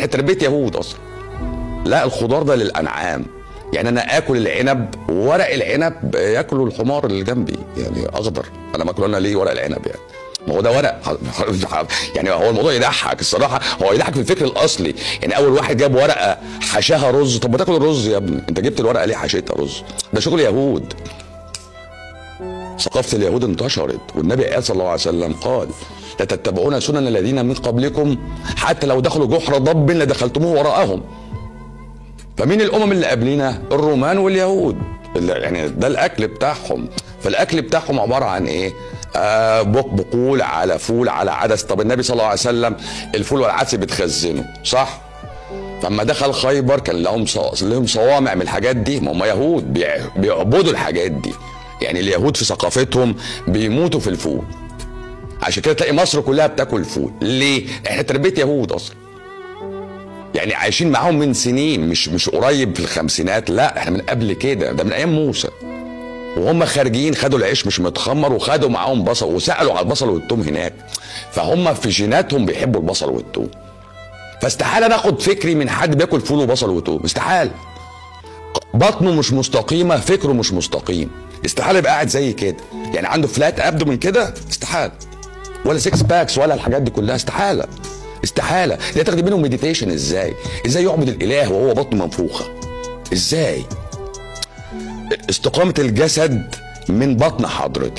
احنا تربيه يهود اصلا لا الخضار ده للانعام يعني انا اكل العنب وورق العنب ياكله الحمار اللي جنبي يعني اخضر انا باكل انا ليه ورق العنب يعني ما هو ده ورق يعني هو الموضوع يضحك الصراحه هو يضحك في الفكر الاصلي يعني اول واحد جاب ورقه حشاها رز طب ما تاكل الرز يا ابني انت جبت الورقه ليه حشيتها رز ده شغل يهود ثقافه اليهود انتشرت والنبي قال صلى الله عليه وسلم قال لتتبعون سنن الذين من قبلكم حتى لو دخلوا جحر ضب لدخلتموه وراءهم فمين الامم اللي قبلنا الرومان واليهود اللي يعني ده الاكل بتاعهم فالاكل بتاعهم عباره عن ايه آه بق بقول على فول على عدس طب النبي صلى الله عليه وسلم الفول والعدس بتخزنه صح فلما دخل خيبر كان لهم ص- لهم صوامع من الحاجات دي ما هم يهود بيع- بيعبدوا الحاجات دي يعني اليهود في ثقافتهم بيموتوا في الفول عشان كده تلاقي مصر كلها بتاكل فول ليه احنا تربيه يهود اصلا يعني عايشين معاهم من سنين مش مش قريب في الخمسينات لا احنا من قبل كده ده من ايام موسى وهم خارجين خدوا العيش مش متخمر وخدوا معاهم بصل وسالوا على البصل والثوم هناك فهم في جيناتهم بيحبوا البصل والثوم فاستحاله ناخد فكري من حد بياكل فول وبصل وثوم استحاله بطنه مش مستقيمه فكره مش مستقيم استحاله يبقى قاعد زي كده يعني عنده فلات ابدو من كده استحاله ولا سكس باكس ولا الحاجات دي كلها استحاله استحاله ده تاخدي منهم مديتيشن ازاي ازاي يعبد الاله وهو بطنه منفوخه ازاي استقامه الجسد من بطن حضرتك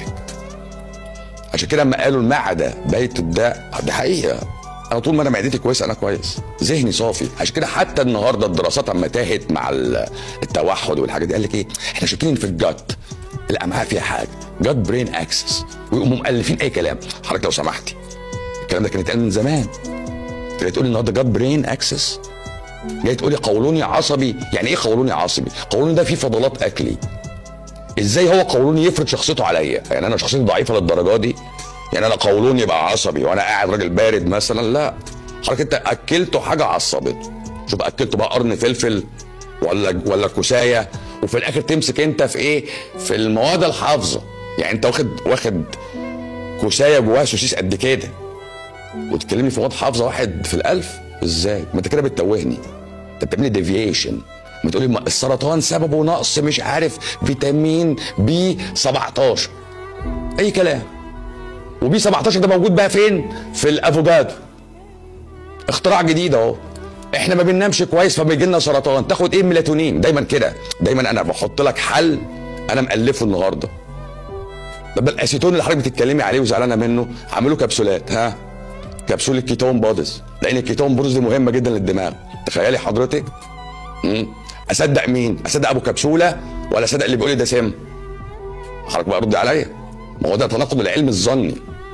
عشان كده لما قالوا المعده بيت الداء دي حقيقه انا طول ما انا معدتي كويسه انا كويس ذهني صافي عشان كده حتى النهارده الدراسات اما تاهت مع ال- التوحد والحاجات دي قال لك ايه احنا شاكين في الجت الامعاء فيها حاجه جت برين اكسس ويقوموا مؤلفين اي كلام حضرتك لو سمحتي الكلام ده كان اتقال من زمان جاي تقولي النهارده جت برين اكسس جاي تقولي قولوني عصبي يعني ايه قولوني عصبي قولوني ده فيه فضلات اكلي ازاي هو قولوني يفرض شخصيته عليا يعني انا شخصيتي ضعيفه للدرجه دي يعني انا قولوني يبقى عصبي وانا قاعد راجل بارد مثلا لا حضرتك انت اكلته حاجه عصبته شوف اكلته بقى قرن فلفل ولا ولا كوسايه وفي الاخر تمسك انت في ايه في المواد الحافظه يعني انت واخد واخد كوسايه جواها سوسيس قد كده وتكلمني في مواد حافظه واحد في الالف ازاي ما انت كده بتتوهني انت بتعملي ديفيشن ما تقولي ما السرطان سببه نقص مش عارف فيتامين بي 17 اي كلام وبي 17 ده موجود بقى فين في الافوكادو اختراع جديد اهو احنا ما بننامش كويس فبيجي لنا سرطان تاخد ايه ميلاتونين دايما كده دايما انا بحط لك حل انا مالفه النهارده ده الاسيتون اللي حضرتك بتتكلمي عليه وزعلانه منه عملوا كبسولات ها كبسوله كيتون بودز لان الكيتون بودز دي مهمه جدا للدماغ تخيلي حضرتك مم. اصدق مين اصدق ابو كبسوله ولا اصدق اللي بيقول لي ده سم حضرتك بقى رد عليا ما هو ده تناقض العلم الظني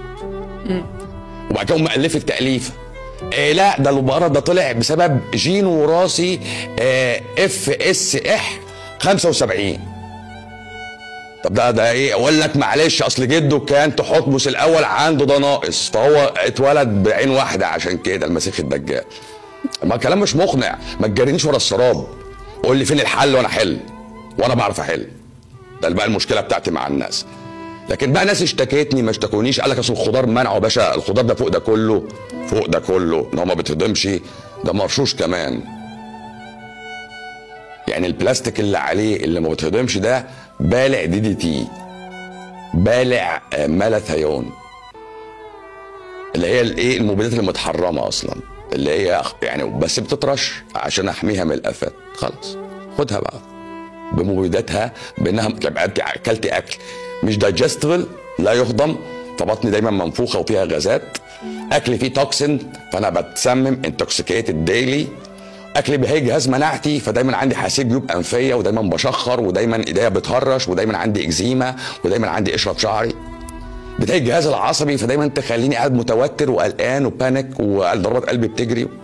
وبعد كده هم الفت تاليف إيه لا ده البقره ده طلع بسبب جين وراثي اف اس اح 75 طب ده ده ايه اقول لك معلش اصل جده كان تحتمس الاول عنده ده ناقص فهو اتولد بعين واحده عشان كده المسيح الدجال ما الكلام مش مقنع ما تجرينيش ورا السراب قول لي فين الحل وانا احل وانا بعرف احل ده بقى المشكله بتاعتي مع الناس لكن بقى ناس اشتكيتني ما اشتكونيش قال لك اصل الخضار منعه يا باشا الخضار ده فوق ده كله فوق ده كله ان هو ما بيتهضمش ده مرشوش كمان يعني البلاستيك اللي عليه اللي ما بيتهضمش ده بالع دي دي تي بالع آه، مالاثيون اللي هي الايه المبيدات المتحرمه اصلا اللي هي يعني بس بتطرش عشان احميها من الافات خلاص خدها بقى بمبيداتها بانها تبقى انت اكلتي اكل مش دايجستبل لا يهضم فبطني دايما منفوخه وفيها غازات اكل فيه توكسين فانا بتسمم انتوكسيكيتد ديلي اكل بيهيج جهاز مناعتي فدايما عندي حساسيه جيوب انفيه ودايما بشخر ودايما ايديا بتهرش ودايما عندي اكزيما ودايما عندي قشره في شعري بتهيج الجهاز العصبي فدايما تخليني قاعد متوتر وقلقان وبانيك وضربات قلبي بتجري